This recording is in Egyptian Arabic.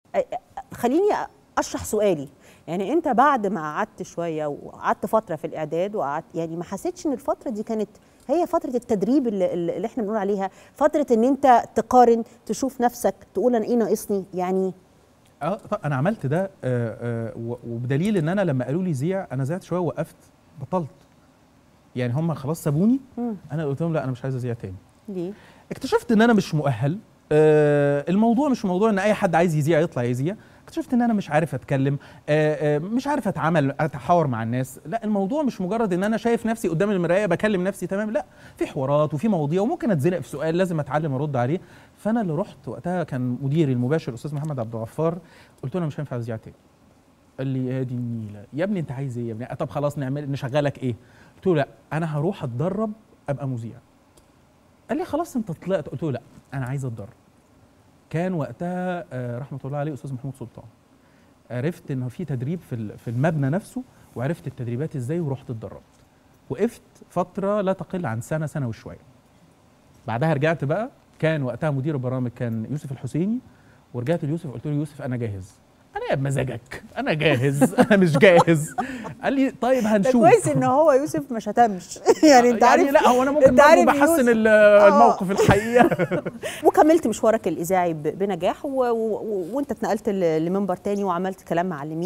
خليني اشرح سؤالي يعني انت بعد ما قعدت شويه وقعدت فتره في الاعداد وقعدت يعني ما حسيتش ان الفتره دي كانت هي فتره التدريب اللي, اللي احنا بنقول عليها فتره ان انت تقارن تشوف نفسك تقول انا ايه ناقصني يعني اه طب انا عملت ده آه آه وبدليل ان انا لما قالوا لي زيع انا زعت شويه وقفت بطلت يعني هم خلاص سابوني مم. انا قلت لهم لا انا مش عايز ازيع تاني ليه اكتشفت ان انا مش مؤهل آه الموضوع مش موضوع ان اي حد عايز يذيع يطلع يذيع اكتشفت ان انا مش عارف اتكلم آه آه مش عارف اتعامل اتحاور مع الناس لا الموضوع مش مجرد ان انا شايف نفسي قدام المرايه بكلم نفسي تمام لا في حوارات وفي مواضيع وممكن اتزنق في سؤال لازم اتعلم ارد عليه فانا اللي رحت وقتها كان مديري المباشر الاستاذ محمد عبد الغفار قلت له انا مش هينفع اذيع تاني قال لي يا دي النيله يا ابني انت عايز ايه يا ابني طب خلاص نعمل نشغلك ايه قلت له لا انا هروح اتدرب ابقى مذيع قال لي خلاص انت طلعت قلت له لا انا عايز اتدرب كان وقتها آه، رحمه الله عليه استاذ محمود سلطان عرفت انه في تدريب في ال- في المبنى نفسه وعرفت التدريبات ازاي ورحت اتدربت وقفت فتره لا تقل عن سنه سنه وشويه بعدها رجعت بقى كان وقتها مدير البرامج كان يوسف الحسيني ورجعت ليوسف قلت له يوسف انا جاهز انا يا بمزاجك انا جاهز انا مش جاهز قال لي طيب ده هنشوف كويس ان هو يوسف ما شتمش يعني انت عارف لا هو انا ممكن انت عارف برضه بحسن يوسف. ال- آه. الموقف الحقيقه وكملت مشوارك الاذاعي ب- بنجاح و... و... وانت اتنقلت ل- لمنبر تاني وعملت كلام معلمين